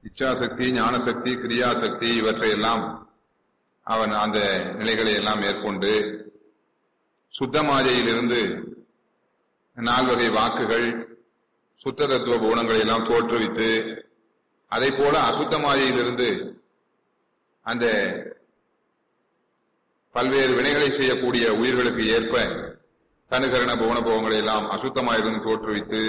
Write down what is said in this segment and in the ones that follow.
இச்சாசக்தி ஞானசக்தி கிரியாசக்தி இவற்றையெல்லாம் அவன் அந்த நிலைகளை எல்லாம் மேற்கொண்டு சுத்தமாதையிலிருந்து நால்வகை வாக்குகள் சுத்த தத்துவ குணங்களை எல்லாம் தோற்றுவித்து அதை போல அசுத்தமாதையிலிருந்து அந்த பல்வேறு வினைகளை செய்யக்கூடிய உயிர்களுக்கு ஏற்ப தனுகரண புவனபோகங்களை எல்லாம் அசுத்தமாயிருந்து தோற்றுவித்து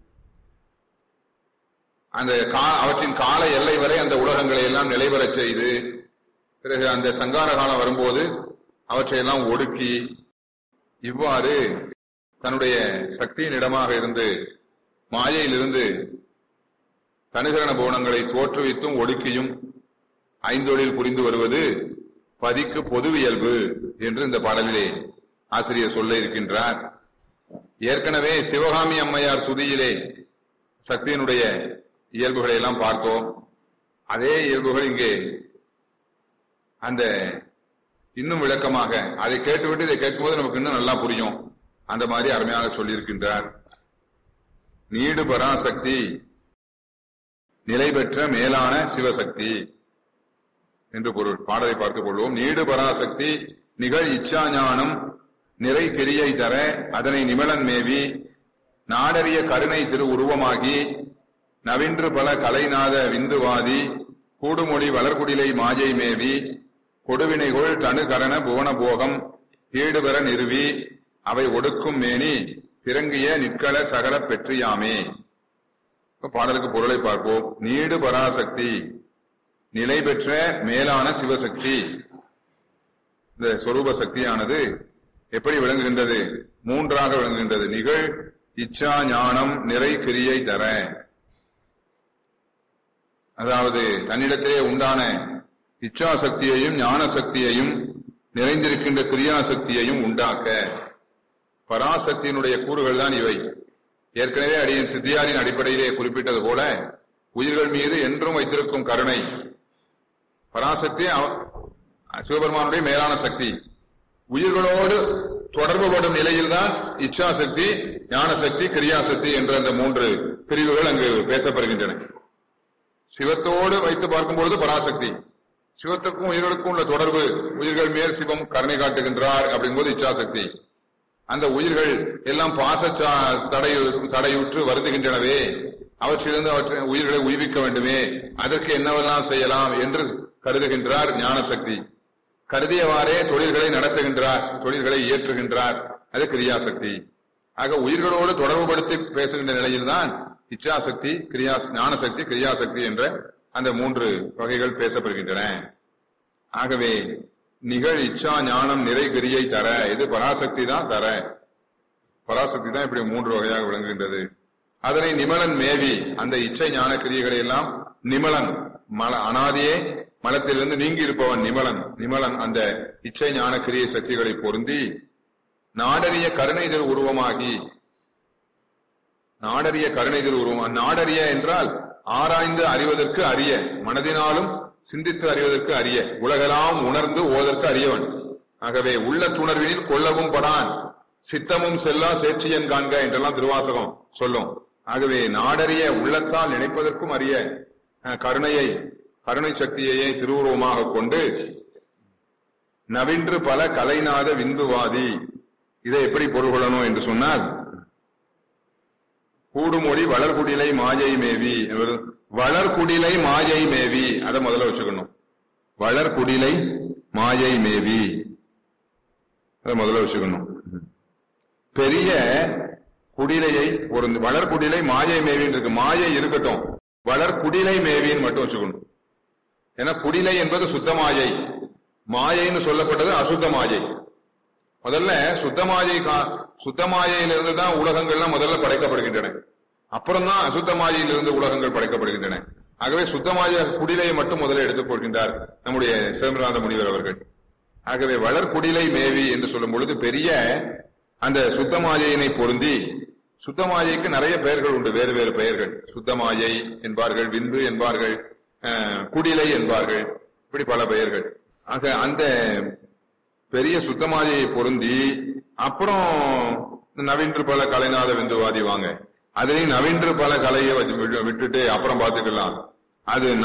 அந்த கா- அவற்றின் கால எல்லை வரை அந்த உலகங்களை எல்லாம் நிலைபெறச் செய்து பிறகு அந்த சங்கார காலம் வரும்போது அவற்றையெல்லாம் ஒடுக்கி இவ்வாறு தன்னுடைய சக்தியின் இடமாக இருந்து மாயையிலிருந்து தனுகரண புவனங்களை தோற்றுவித்தும் ஒடுக்கியும் ஐந்தொழில் புரிந்து வருவது பதிக்கு பொது இயல்பு என்று இந்த பாடலிலே ஆசிரியர் சொல்ல இருக்கின்றார் ஏற்கனவே சிவகாமி அம்மையார் துதியிலே சக்தியினுடைய இயல்புகளை எல்லாம் பார்த்தோம் அதே இயல்புகள் இங்கே அந்த இன்னும் விளக்கமாக அதை கேட்டுவிட்டு இதை கேட்கும்போது நமக்கு இன்னும் நல்லா புரியும் அந்த மாதிரி அருமையாக சொல்லியிருக்கின்றார் நீடு பராசக்தி நிலை பெற்ற மேலான சிவசக்தி என்று பொருள் பாடலை பார்த்துக் கொள்வோம் நீடு பராசக்தி நிகழ் இச்சா ஞானம் நிறை கிரியை தர அதனை நிமலன் மேவி நாடறிய கருணை திரு உருவமாகி நவின்று பல கலைநாத விந்துவாதி கூடுமொழி வளர்குடிலை மாஜை மேவி கொடுவினைகொள் தனுகரண புவன போகம் ஈடுபெற நிறுவி அவை ஒடுக்கும் மேனி பிறங்கிய நிற்கள சகல பெற்றியாமே இப்ப பாடலுக்கு பொருளை பார்ப்போம் நீடு பராசக்தி நிலை பெற்ற மேலான சிவசக்தி இந்த சொரூப சக்தியானது எப்படி விளங்குகின்றது மூன்றாக விளங்குகின்றது நிகழ் இச்சா ஞானம் நிறை கிரியை தர அதாவது தன்னிடத்திலே உண்டான இச்சா சக்தியையும் ஞான சக்தியையும் நிறைந்திருக்கின்ற கிரியா சக்தியையும் உண்டாக்க பராசக்தியினுடைய கூறுகள் தான் இவை ஏற்கனவே அடியின் சித்தியாரின் அடிப்படையிலே குறிப்பிட்டது போல உயிர்கள் மீது என்றும் வைத்திருக்கும் கருணை பராசக்தி அவ- சிவபெருமானுடைய மேலான சக்தி உயிர்களோடு தொடர்புபடும் நிலையில்தான் இச்சா சக்தி ஞான சக்தி கிரியாசக்தி என்ற அந்த மூன்று பிரிவுகள் அங்கு பேசப்படுகின்றன சிவத்தோடு வைத்து பார்க்கும்பொழுது பராசக்தி சிவத்துக்கும் உயிர்களுக்கும் உள்ள தொடர்பு உயிர்கள் மேல் சிவம் கருணை காட்டுகின்றார் அப்படிங்கும்போது இச்சாசக்தி அந்த உயிர்கள் எல்லாம் பாச தடை தடையுற்று வருதுகின்றனவே அவற்றிலிருந்து அவற்றை உயிர்களை உய்விக்க வேண்டுமே அதற்கு என்னவெல்லாம் செய்யலாம் என்று கருதுகின்றார் ஞானசக்தி கருதியவாறே தொழில்களை நடத்துகின்றார் தொழில்களை இயற்றுகின்றார் அது கிரியாசக்தி ஆக உயிர்களோடு தொடர்புபடுத்தி பேசுகின்ற நிலையில்தான் இச்சாசக்தி கிரியா ஞானசக்தி கிரியாசக்தி என்ற அந்த மூன்று வகைகள் பேசப்படுகின்றன ஆகவே நிகழ் இச்சா ஞானம் நிறை கிரியை தர இது பராசக்தி தான் தர பராசக்தி தான் இப்படி மூன்று வகையாக விளங்குகின்றது அதனை நிமலன் மேவி அந்த இச்சை ஞான கிரியைகளை எல்லாம் நிமலன் மல அனாதியே மலத்திலிருந்து நீங்கி இருப்பவன் நிமலன் நிமலன் அந்த இச்சை ஞான கிரியை சக்திகளை பொருந்தி நாடறிய கருணைதல் உருவமாகி நாடறிய கருணைதல் உருவம் நாடறிய என்றால் ஆராய்ந்து அறிவதற்கு அரிய மனதினாலும் சிந்தித்து அறிவதற்கு அரிய உலகெல்லாம் உணர்ந்து ஓதற்கு அறியவன் ஆகவே உள்ள துணர்வினில் கொள்ளவும் படான் சித்தமும் செல்லா சேற்றியன் காண்க என்றெல்லாம் திருவாசகம் சொல்லும் ஆகவே நாடறிய உள்ளத்தால் நினைப்பதற்கும் அரிய அஹ், கருணையை கருணை சக்தியையே திருவுருவமாக கொண்டு நவின்று பல கலைநாத விந்துவாதி இதை எப்படி பொருள் கொள்ளணும் என்று சொன்னால் கூடுமொழி வளர்குடிலை மாயை மேவி என்பது வளர்குடிலை மாயை மேவி அதை முதல்ல வச்சுக்கணும் வளர்குடிலை மாயை மேவி அதை முதல்ல வச்சுக்கணும் பெரிய குடிலையை ஒரு வளர்குடிலை மாயை மேவின்னு இருக்கு மாயை இருக்கட்டும் வளர்குடிலை மேவின்னு மட்டும் வச்சுக்கணும் ஏன்னா குடிலை என்பது சுத்த மாயை மாயைன்னு சொல்லப்பட்டது அசுத்த மாயை முதல்ல சுத்தமாயை சுத்தமாயையிலிருந்து தான் உலகங்கள்லாம் முதல்ல படைக்கப்படுகின்றன அப்புறம் தான் அசுத்தமாயிலிருந்து உலகங்கள் படைக்கப்படுகின்றன ஆகவே சுத்தமாய குடிலையை மட்டும் முதல்ல எடுத்துக் கொள்கின்றார் நம்முடைய சிதம்பரநாத முனிவர் அவர்கள் ஆகவே வளர்குடிலை மேவி என்று சொல்லும் பொழுது பெரிய அந்த சுத்தமாயையினை பொருந்தி சுத்தமாயைக்கு நிறைய பெயர்கள் உண்டு வேறு வேறு பெயர்கள் சுத்தமாயை என்பார்கள் விந்து என்பார்கள் அஹ், குடிலை என்பார்கள் இப்படி பல பெயர்கள் ஆக அந்த பெரிய சுத்தமாதியை பொருந்தி அப்புறம் நவீன்று பல கலைநாத விந்துவாதி வாங்க அதுலயும் நவீன்று பல கலையை வச்சு விட்டு- விட்டுட்டு அப்புறம் பாத்துக்கலாம் அது